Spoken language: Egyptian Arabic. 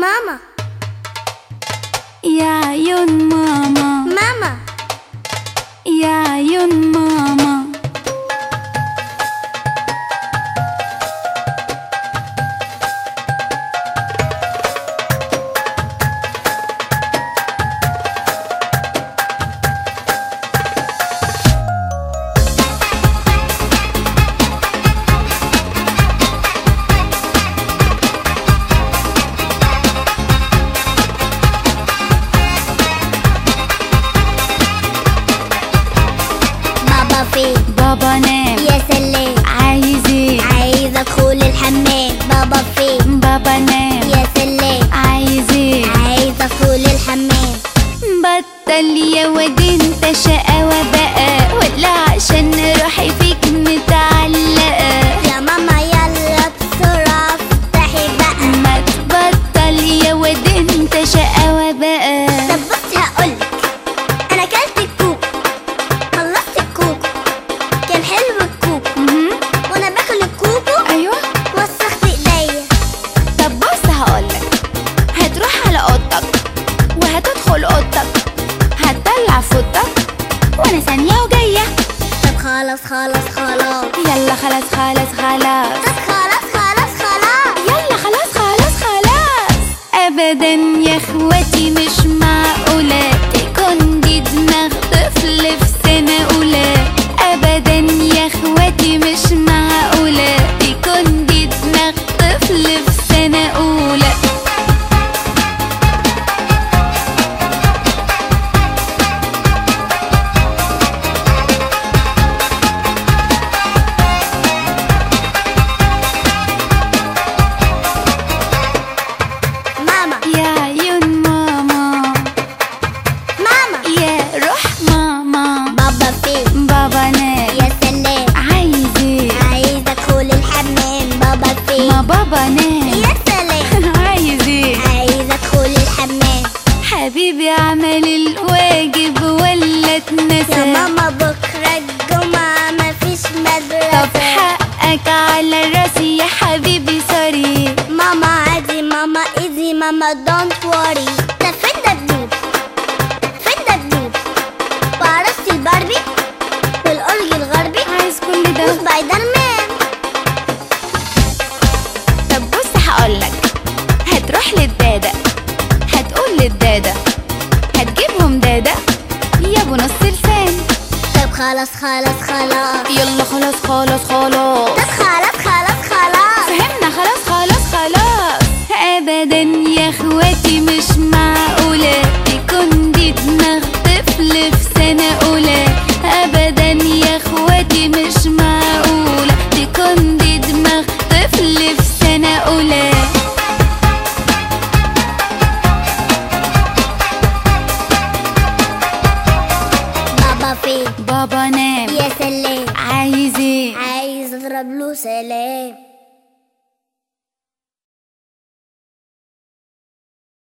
ماما يا عيون ماما ماما يا عيون ماما بابا فين بابا نام يا سلام عايز ايه عايز ادخل الحمام بابا فين بابا نام يا سلام عايز ايه عايز ادخل الحمام بطل يا واد انت شقاوة بقى ولا عشان روحي فيك متعلقة يا ماما يلا بسرعة افتحي بقى ما تبطل يا واد انت شقاوة بقى طب بصي هقولك انا اكلت الكوك خلصت الكوكو كان حلو الكوكو مهم. وانا باكل الكوكو ايوه وسخت ايديا طب بص هقولك هتروح على اوضتك وهتدخل اوضتك هتطلع فوطك وانا ثانية وجاية طب خلاص خلاص خلاص يلا خلاص خلاص خلاص طب خلاص خلاص خلاص يلا خلاص خلاص خلاص ابدا يا اخواتي مش معقولة تكون دي دماغ طفل في سنة اولى ابدا يا اخواتي مش معقولة تكون دي دماغ طفل في سنة اولى ماما يا عيون ماما ماما يا روح ماما بابا فين بابا نام يا سلام عايز ايه عايز ادخل الحمام بابا ما فين بابا نام يا سلام عايز ايه عايز ادخل الحمام حبيبي عمل الواجب ولا يا اتنسى ماما بكرة الجمعة مفيش طب مدرسة حقك على راسي يا حبيبي سوري ماما عادي ماما ايزي ماما دونت وري ده فين دبدوب فين دبدوب وعروسة الباربي والأورج الغربي عايز كل ده وسبايدر مان طب بص هقولك هتروح للدادة هتقول للدادة هتجيبهم دادة يا ابو نص لسان طب خلاص خلاص خلاص يلا خلاص خلاص خلاص طب خلاص خلاص خلاص فهمنا خلاص خلاص خلاص ابدا يا اخواتي مش معقولة تكون دي دماغ طفل في سنة اولى ابدا يا اخواتي مش معقولة تكون دي دماغ طفل في سنة اولى بابا فين بابا نام يا سلام عايز ايه عايز اضرب له سلام